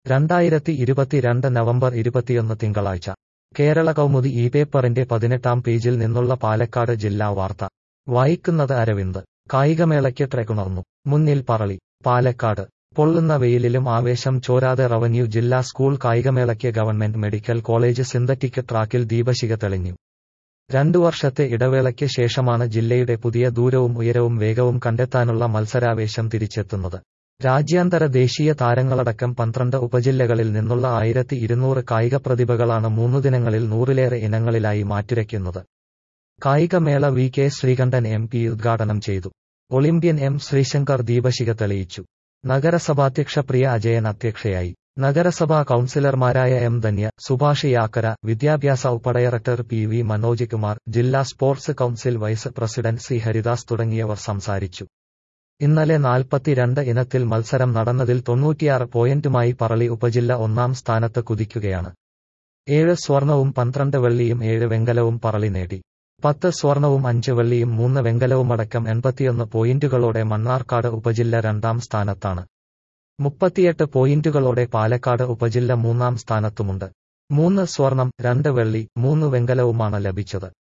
രണ്ടായിരത്തി ഇരുപത്തിരണ്ട് നവംബർ ഇരുപത്തിയൊന്ന് തിങ്കളാഴ്ച കേരള കൗമുദി ഈ പേപ്പറിന്റെ പതിനെട്ടാം പേജിൽ നിന്നുള്ള പാലക്കാട് ജില്ലാ വാർത്ത വായിക്കുന്നത് അരവിന്ദ് കായികമേളയ്ക്ക് ട്രെക്കുണർന്നു മുന്നിൽ പറളി പാലക്കാട് പൊള്ളുന്ന വെയിലിലും ആവേശം ചോരാതെ റവന്യൂ ജില്ലാ സ്കൂൾ കായികമേളയ്ക്ക് ഗവൺമെന്റ് മെഡിക്കൽ കോളേജ് സിന്തറ്റിക് ട്രാക്കിൽ ദീപശിഖ തെളിഞ്ഞു രണ്ടു വർഷത്തെ ഇടവേളയ്ക്ക് ശേഷമാണ് ജില്ലയുടെ പുതിയ ദൂരവും ഉയരവും വേഗവും കണ്ടെത്താനുള്ള മത്സരാവേശം തിരിച്ചെത്തുന്നത് രാജ്യാന്തര ദേശീയ താരങ്ങളടക്കം പന്ത്രണ്ട് ഉപജില്ലകളിൽ നിന്നുള്ള ആയിരത്തി ഇരുന്നൂറ് കായിക പ്രതിഭകളാണ് മൂന്നു ദിനങ്ങളിൽ നൂറിലേറെ ഇനങ്ങളിലായി മാറ്റുരയ്ക്കുന്നത് കായികമേള V K Sreekandan M P ഉദ്ഘാടനം ചെയ്തു ഒളിമ്പ്യൻ എം ശ്രീശങ്കർ ദീപശിഖ തെളിയിച്ചു നഗരസഭാധ്യക്ഷ പ്രിയ അജയൻ അധ്യക്ഷയായി നഗരസഭാ കൌൺസിലർമാരായ എം ധന്യ സുഭാഷ് യാക്കര വിദ്യാഭ്യാസ ഉപഡയറക്ടർ പി വി മനോജ് കുമാർ ജില്ലാ sports council vice president C Haridas തുടങ്ങിയവർ സംസാരിച്ചു ഇന്നലെ നാൽപ്പത്തിരണ്ട് ഇനത്തിൽ മത്സരം നടന്നതിൽ തൊണ്ണൂറ്റിയാറ് പോയിന്റുമായി പറളി ഉപജില്ല ഒന്നാം സ്ഥാനത്ത് കുതിക്കുകയാണ് ഏഴ് സ്വർണവും പന്ത്രണ്ട് വെള്ളിയും ഏഴ് വെങ്കലവും പറളി നേടി പത്ത് സ്വർണവും അഞ്ച് വെള്ളിയും മൂന്ന് വെങ്കലവുമടക്കം എൺപത്തിയൊന്ന് പോയിന്റുകളോടെ മണ്ണാർക്കാട് ഉപജില്ല രണ്ടാം സ്ഥാനത്താണ് മുപ്പത്തിയെട്ട് പോയിന്റുകളോടെ പാലക്കാട് ഉപജില്ല മൂന്നാം സ്ഥാനത്തുമുണ്ട് മൂന്ന് സ്വർണം രണ്ട് വെള്ളി മൂന്ന് വെങ്കലവുമാണ് ലഭിച്ചത്